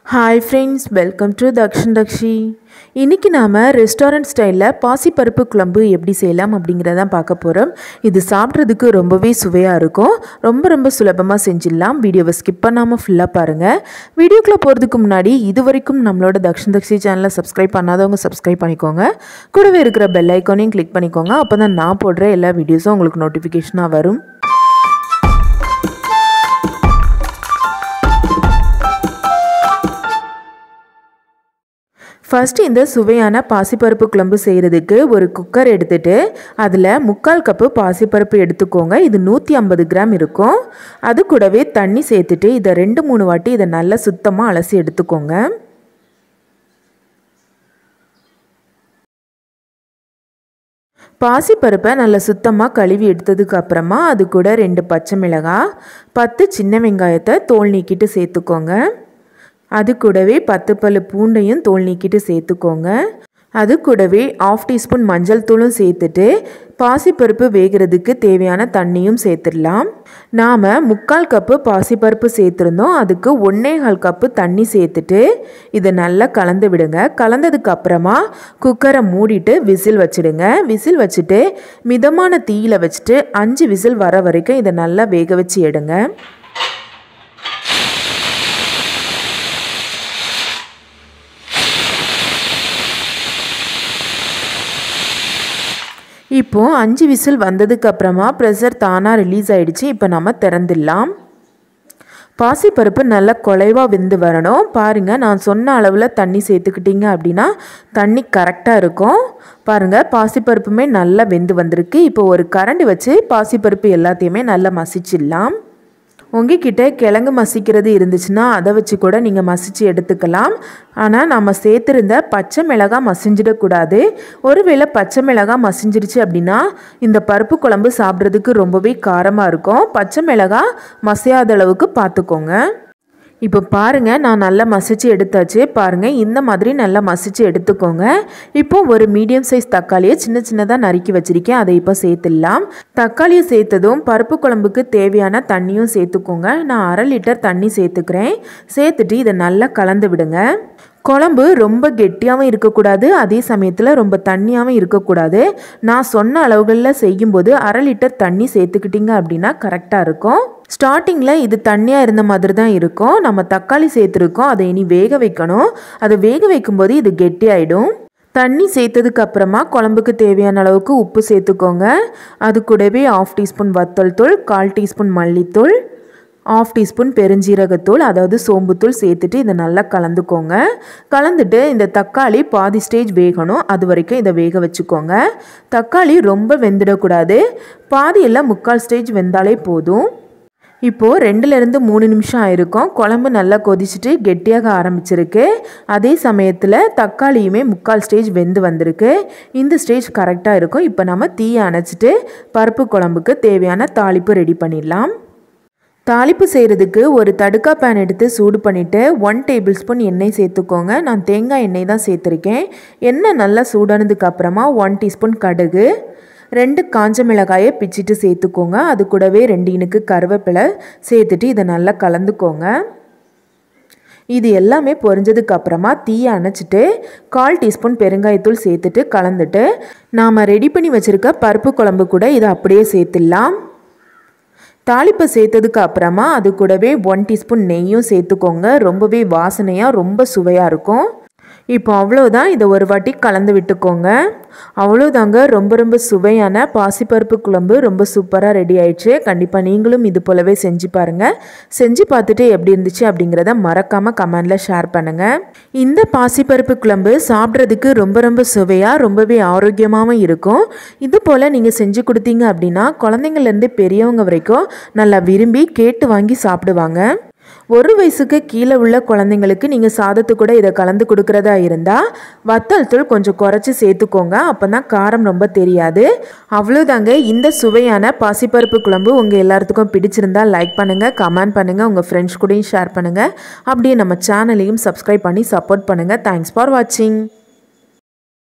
hi friends welcome to Dakshan Dakshi இன்றைக்கி நாம் restaurant ஸ்டைலில் பாசிப்பருப்பு குழம்பு எப்படி செய்யலாம் அப்படிங்கிறதான் பார்க்க போகிறோம் இது சாப்பிட்றதுக்கு ரொம்பவே சுவையாக இருக்கும் ரொம்ப ரொம்ப சுலபமாக செஞ்சிடலாம் வீடியோவை ஸ்கிப் பண்ணாமல் ஃபுல்லாக பாருங்கள் வீடியோக்குள்ளே போகிறதுக்கு முன்னாடி இது வரைக்கும் நம்மளோட தக்ஷன் தக்ஷி சேனலை சப்ஸ்கிரைப் பண்ணாதவங்க சப்ஸ்கிரைப் பண்ணிக்கோங்க கூடவே இருக்கிற பெல் ஐக்கானையும் கிளிக் பண்ணிக்கோங்க அப்போ தான் நான் போடுற எல்லா வீடியோஸும் உங்களுக்கு நோட்டிஃபிகேஷனாக வரும் ஃபஸ்ட்டு இந்த சுவையான பாசிப்பருப்பு குழம்பு செய்கிறதுக்கு ஒரு குக்கர் எடுத்துட்டு அதில் முக்கால் கப்பு பாசிப்பருப்பு எடுத்துக்கோங்க இது நூற்றி ஐம்பது கிராம் இருக்கும் அது கூடவே தண்ணி சேர்த்துட்டு இதை ரெண்டு மூணு வாட்டி இதை நல்லா சுத்தமாக அலசி எடுத்துக்கோங்க பாசிப்பருப்பை நல்லா சுத்தமாக கழுவி எடுத்ததுக்கு அப்புறமா அது கூட ரெண்டு பச்சை மிளகாய் பத்து சின்ன வெங்காயத்தை தோல் நீக்கிட்டு சேர்த்துக்கோங்க அது கூடவே பத்து பல்லு பூண்டையும் தோல் நீக்கிட்டு சேர்த்துக்கோங்க அது கூடவே ஆஃப் டீஸ்பூன் மஞ்சள் தூளும் சேர்த்துட்டு பாசிப்பருப்பு வேகிறதுக்கு தேவையான தண்ணியும் சேர்த்துடலாம் நாம் முக்கால் கப்பு பாசிப்பருப்பு சேர்த்துருந்தோம் அதுக்கு ஒன்றே கால் கப்பு தண்ணி சேர்த்துட்டு இதை நல்லா கலந்து விடுங்க கலந்ததுக்கு அப்புறமா குக்கரை மூடிட்டு விசில் வச்சுடுங்க விசில் வச்சுட்டு மிதமான தீயில் வச்சுட்டு அஞ்சு விசில் வர வரைக்கும் இதை நல்லா வேக வச்சு எடுங்க இப்போது அஞ்சு விசில் வந்ததுக்கு அப்புறமா ப்ரெஷர் தானாக ரிலீஸ் ஆகிடுச்சு இப்போ நம்ம திறந்துடலாம் பாசிப்பருப்பு நல்லா குலைவாக வெந்து வரணும் பாருங்கள் நான் சொன்ன அளவில் தண்ணி சேர்த்துக்கிட்டீங்க அப்படின்னா தண்ணி கரெக்டாக இருக்கும் பாருங்கள் பாசிப்பருப்புமே நல்லா வெந்து வந்திருக்கு இப்போ ஒரு கரண்டி வச்சு பாசிப்பருப்பு எல்லாத்தையுமே நல்லா மசிச்சிடலாம் உங்ககிட்ட கிழங்கு மசிக்கிறது இருந்துச்சுன்னா அதை வச்சு கூட நீங்கள் மசித்து எடுத்துக்கலாம் ஆனால் நம்ம சேர்த்துருந்த பச்சை மிளகாய் மசிஞ்சிடக்கூடாது ஒருவேளை பச்சை மிளகாய் மசிஞ்சிருச்சு அப்படின்னா இந்த பருப்பு குழம்பு சாப்பிட்றதுக்கு ரொம்பவே காரமாக இருக்கும் பச்சை மிளகாய் மசியாத அளவுக்கு பார்த்துக்கோங்க இப்போ பாருங்கள் நான் நல்லா மசிச்சு எடுத்தாச்சு பாருங்கள் இந்த மாதிரி நல்லா மசிச்சு எடுத்துக்கோங்க இப்போ ஒரு மீடியம் சைஸ் தக்காளியை சின்ன சின்னதாக நறுக்கி வச்சுருக்கேன் அதை இப்போ சேர்த்துடலாம் தக்காளியை சேர்த்ததும் பருப்பு குழம்புக்கு தேவையான தண்ணியும் சேர்த்துக்கோங்க நான் அரை லிட்டர் தண்ணி சேர்த்துக்கிறேன் சேர்த்துட்டு இதை நல்லா கலந்து விடுங்க குழம்பு ரொம்ப கெட்டியாகவும் இருக்கக்கூடாது அதே சமயத்தில் ரொம்ப தண்ணியாகவும் இருக்கக்கூடாது நான் சொன்ன அளவுகளில் செய்யும்போது அரை லிட்டர் தண்ணி சேர்த்துக்கிட்டிங்க அப்படின்னா கரெக்டாக இருக்கும் ஸ்டார்டிங்கில் இது தண்ணியாக இருந்த மாதிரி தான் இருக்கும் நம்ம தக்காளி சேர்த்துருக்கோம் அதை இனி வேக வைக்கணும் அதை வேக வைக்கும்போது இது கெட்டியாயிடும் தண்ணி சேர்த்ததுக்கு அப்புறமா குழம்புக்கு தேவையான அளவுக்கு உப்பு சேர்த்துக்கோங்க அது கூடவே ஆஃப் டீஸ்பூன் வத்தல் தூள் கால் டீஸ்பூன் மல்லித்தூள் ஆஃப் டீஸ்பூன் பெருஞ்சீரகத்தூள் அதாவது சோம்புத்தூள் சேர்த்துட்டு இதை நல்லா கலந்துக்கோங்க கலந்துட்டு இந்த தக்காளி பாதி ஸ்டேஜ் வேகணும் அது வரைக்கும் இதை வேக வச்சுக்கோங்க தக்காளி ரொம்ப வெந்துடக்கூடாது பாதியெல்லாம் முக்கால் ஸ்டேஜ் வெந்தாலே போதும் இப்போது ரெண்டுலேருந்து மூணு நிமிஷம் ஆயிருக்கும் குழம்பு நல்லா கொதிச்சுட்டு கெட்டியாக ஆரம்பிச்சிருக்கு அதே சமயத்தில் தக்காளியுமே முக்கால் ஸ்டேஜ் வெந்து வந்திருக்கு இந்த ஸ்டேஜ் கரெக்டாக இருக்கும் இப்போ நம்ம தீயை அணைச்சிட்டு பருப்பு குழம்புக்கு தேவையான தாளிப்பு ரெடி பண்ணிடலாம் தாளிப்பு செய்கிறதுக்கு ஒரு தடுக்கா பேன் எடுத்து சூடு பண்ணிவிட்டு ஒன் டேபிள் ஸ்பூன் எண்ணெய் சேர்த்துக்கோங்க நான் தேங்காய் எண்ணெய் தான் சேர்த்துருக்கேன் எண்ணெய் நல்லா சூடானதுக்கு அப்புறமா ஒன் டீஸ்பூன் கடுகு ரெண்டு காஞ்ச மிளகாயை பிச்சிட்டு சேர்த்துக்கோங்க அது கூடவே ரெண்டு இனுக்கு கருவேப்பிலை சேர்த்துட்டு இதை நல்லா கலந்துக்கோங்க இது எல்லாமே பொரிஞ்சதுக்கு அப்புறமா தீயை அணைச்சிட்டு கால் டீஸ்பூன் பெருங்காயத்தூள் சேர்த்துட்டு கலந்துட்டு நாம் ரெடி பண்ணி வச்சுருக்க பருப்பு குழம்பு கூட இதை அப்படியே சேர்த்துடலாம் தாளிப்பை சேர்த்ததுக்கு அப்புறமா அது கூடவே ஒன் டீஸ்பூன் நெய்யும் சேர்த்துக்கோங்க ரொம்பவே வாசனையாக ரொம்ப சுவையாக இருக்கும் இப்போ அவ்வளோதான் இதை ஒரு வாட்டி கலந்து விட்டுக்கோங்க அவ்வளோதாங்க ரொம்ப ரொம்ப சுவையான பாசிப்பருப்பு குழம்பு ரொம்ப சூப்பராக ரெடி ஆயிடுச்சு கண்டிப்பாக நீங்களும் இது போலவே செஞ்சு பாருங்கள் செஞ்சு பார்த்துட்டு எப்படி இருந்துச்சு அப்படிங்கிறத மறக்காமல் கமெண்டில் ஷேர் பண்ணுங்கள் இந்த பாசிப்பருப்பு குழம்பு சாப்பிட்றதுக்கு ரொம்ப ரொம்ப சுவையாக ரொம்பவே ஆரோக்கியமாகவும் இருக்கும் இது போல் நீங்கள் செஞ்சு கொடுத்தீங்க அப்படின்னா குழந்தைங்கள்லேருந்து பெரியவங்க வரைக்கும் நல்லா விரும்பி கேட்டு வாங்கி சாப்பிடுவாங்க ஒரு வயசுக்கு கீழே உள்ள குழந்தைங்களுக்கு நீங்கள் சாதத்து கூட இதை கலந்து கொடுக்குறதா இருந்தால் வத்தல் தூள் கொஞ்சம் குறைச்சி சேர்த்துக்கோங்க அப்போ தான் காரம் ரொம்ப தெரியாது அவ்வளோதாங்க இந்த சுவையான பாசிப்பருப்பு குழம்பு உங்கள் எல்லாத்துக்கும் பிடிச்சிருந்தா லைக் பண்ணுங்கள் கமெண்ட் பண்ணுங்கள் உங்கள் ஃப்ரெண்ட்ஸ் கூடயும் ஷேர் பண்ணுங்கள் அப்படியே நம்ம சேனலையும் சப்ஸ்கிரைப் பண்ணி சப்போர்ட் பண்ணுங்கள் தேங்க்ஸ் ஃபார் வாட்சிங்